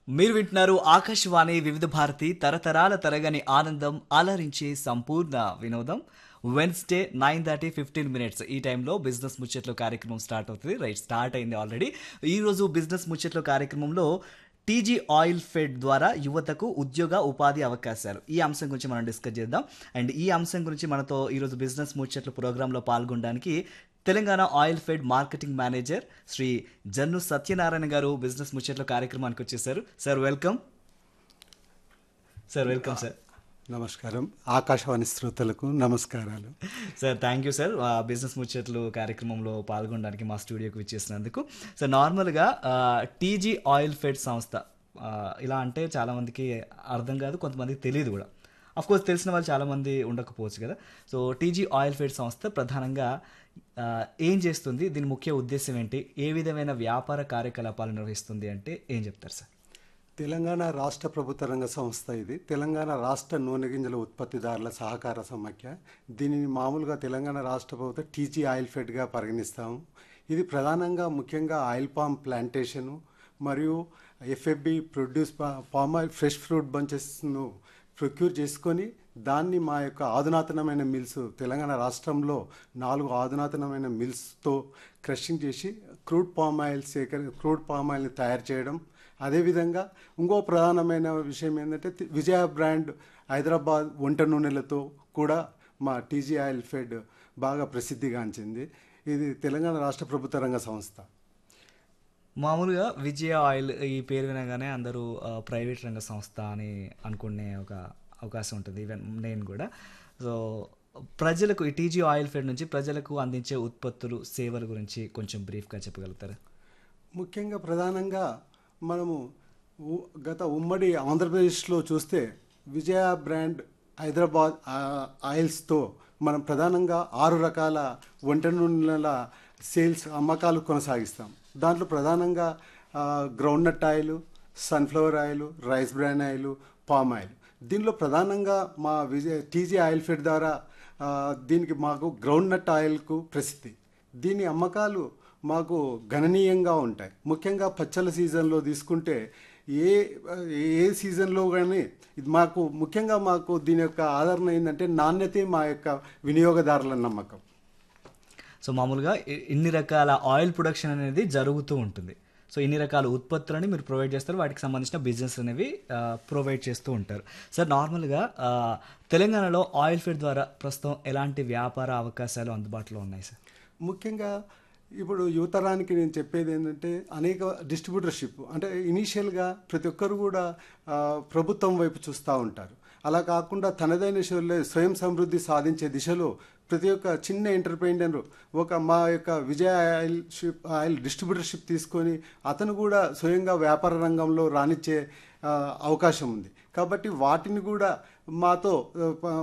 మీరు వింటున్నారు ఆకాశవాణి వివిధ భారతి తరతరాల తరగని ఆనందం అలరించే సంపూర్ణ వినోదం Wednesday nine thirty fifteen minutes ఈ టైంలో బిజినెస్ ముచ్చట్లు కార్యక్రమం స్టార్ట్ అవుతుంది రైట్ స్టార్ట్ అయింది ఆల్రెడీ ఈరోజు బిజినెస్ ముచ్చట్లు కార్యక్రమంలో టీజీ ఆయిల్ ఫెడ్ ద్వారా యువతకు ఉద్యోగ ఉపాధి అవకాశాలు ఈ అంశం గురించి మనం డిస్కస్ చేద్దాం అండ్ ఈ అంశం గురించి మనతో ఈరోజు బిజినెస్ ముచ్చట్లు ప్రోగ్రాంలో పాల్గొనడానికి Telangana oil fed marketing manager Shri Jannu Satyanarayana garu business ముచ్చట్ల కార్యక్రమానికి వచ్చేసారు sir welcome sir welcome sir నమస్కారం ఆకాశవాణి శ్రోతలకు నమస్కారాలు sir thank you sir business ముచ్చట్లు కార్యక్రమంలో పాల్గొనడానికి మా స్టూడియోకి విచ్చేసినందుకు సార్ నార్మల్గా టీజీ ఆయిల్ ఫెడ్ సంస్థ ఆ, ఇలా అంటే చాలామందికి అర్థం కాదు కొంతమందికి తెలియదు కూడా అఫ్ కోర్స్ తెలిసిన వాళ్ళు చాలామంది ఉండకపోవచ్చు కదా సో టీజీ ఆయిల్ ఫెడ్ సంస్థ ప్రధానంగా ఆ, ఏం చేస్తుంది దీని ముఖ్య ఉద్దేశం ఏంటి ఏ విధమైన వ్యాపార కార్యకలాపాలు నిర్వహిస్తుంది అంటే ఏం చెప్తారు సార్ తెలంగాణ రాష్ట్ర ప్రభుత్వ రంగ సంస్థ ఇది తెలంగాణ రాష్ట్ర నూనె గింజల ఉత్పత్తిదారుల సహకార సమాఖ్య దీనిని మామూలుగా తెలంగాణ రాష్ట్ర ప్రభుత్వం టీజీ ఆయిల్ ఫెడ్గా పరిగణిస్తాము ఇది ప్రధానంగా ముఖ్యంగా ఆయిల్ పామ్ ప్లాంటేషను మరియు FFB produce palm oil fresh fruit బంచెస్ను ప్రొక్యూర్ చేసుకొని దాన్ని మా యొక్క ఆధునాతనమైన మిల్స్ తెలంగాణ రాష్ట్రంలో నాలుగు ఆధునాతనమైన మిల్స్తో క్రషింగ్ చేసి క్రూడ్ పామ్ ఆయిల్ సేకరి క్రూడ్ పామ్ ఆయిల్ని తయారు చేయడం అదేవిధంగా ఇంకో ప్రధానమైన విషయం ఏంటంటే తి- విజయ బ్రాండ్ హైదరాబాద్ వంట నూనెలతో కూడా మా టీజీ ఆయిల్ ఫెడ్ బాగా ప్రసిద్ధిగాంచింది ఇది తెలంగాణ రాష్ట్ర ప్రభుత్వ రంగ సంస్థ మామూలుగా విజయ ఆయిల్ ఈ పేరు వినగానే అందరూ ఆ, ప్రైవేట్ రంగ సంస్థ అని అనుకునే ఒక అవకాశం ఉంటుంది ఈవెన్ నేను కూడా సో ప్రజలకు ఈ టీజీ ఆయిల్ ఫెడ్ నుంచి ప్రజలకు అందించే ఉత్పత్తులు సేవల గురించి కొంచెం బ్రీఫ్గా చెప్పగలుగుతారా ముఖ్యంగా ప్రధానంగా మనము ఉ- గత ఉమ్మడి ఆంధ్రప్రదేశ్లో చూస్తే విజయ బ్రాండ్ హైదరాబాద్ ఆ, ఆయిల్స్తో మనం ప్రధానంగా ఆరు రకాల వంట నూనెల సేల్స్ అమ్మకాలు కొనసాగిస్తాం దాంట్లో ప్రధానంగా groundnut oil sunflower oil rice bran oil palm oil దీనిలో ప్రధానంగా మా విజయ టీజీ ఆయిల్ ఫెడ్ ద్వారా ఆ, దీనికి మాకు గ్రౌండ్ నట్ ఆయిల్కు ప్రసిద్ధి దీని అమ్మకాలు మాకు గణనీయంగా ఉంటాయి ముఖ్యంగా పచ్చల సీజన్లో తీసుకుంటే ఏ ఏ సీజన్లో కానీ ఇది మాకు ముఖ్యంగా మాకు దీని యొక్క ఆదరణ ఏంటంటే నాణ్యతే మా యొక్క వినియోగదారుల నమ్మకం సో మామూలుగా ఇ- ఇన్ని రకాల ఆయిల్ ప్రొడక్షన్ అనేది జరుగుతూ ఉంటుంది సో ఇన్ని రకాల ఉత్పత్తులని మీరు ప్రొవైడ్ చేస్తారు వాటికి సంబంధించిన బిజినెస్ అనేవి ప్రొవైడ్ చేస్తూ ఉంటారు సార్ నార్మల్గా ఆ, తెలంగాణలో ఆయిల్ ఫీడ్ ద్వారా ప్రస్తుతం ఎలాంటి వ్యాపార అవకాశాలు అందుబాటులో ఉన్నాయి సార్ ముఖ్యంగా ఇప్పుడు యువతరానికి నేను చెప్పేది ఏంటంటే అనేక డిస్ట్రిబ్యూటర్షిప్ అంటే ఇనీషియల్గా ప్రతి ఒక్కరు కూడా ఆ, ప్రభుత్వం వైపు చూస్తూ ఉంటారు అలా కాకుండా తనదైన శైలిలో స్వయం సమృద్ధి సాధించే దిశలో ప్రతి ఒక్క చిన్న ఎంటర్ప్రైనర్ ఒక మా యొక్క Vijaya oil ship oil distributorship తీసుకొని అతను కూడా స్వయంగా వ్యాపార రంగంలో రాణించే ఆ, అవకాశం ఉంది కాబట్టి వాటిని కూడా మాతో ఆ,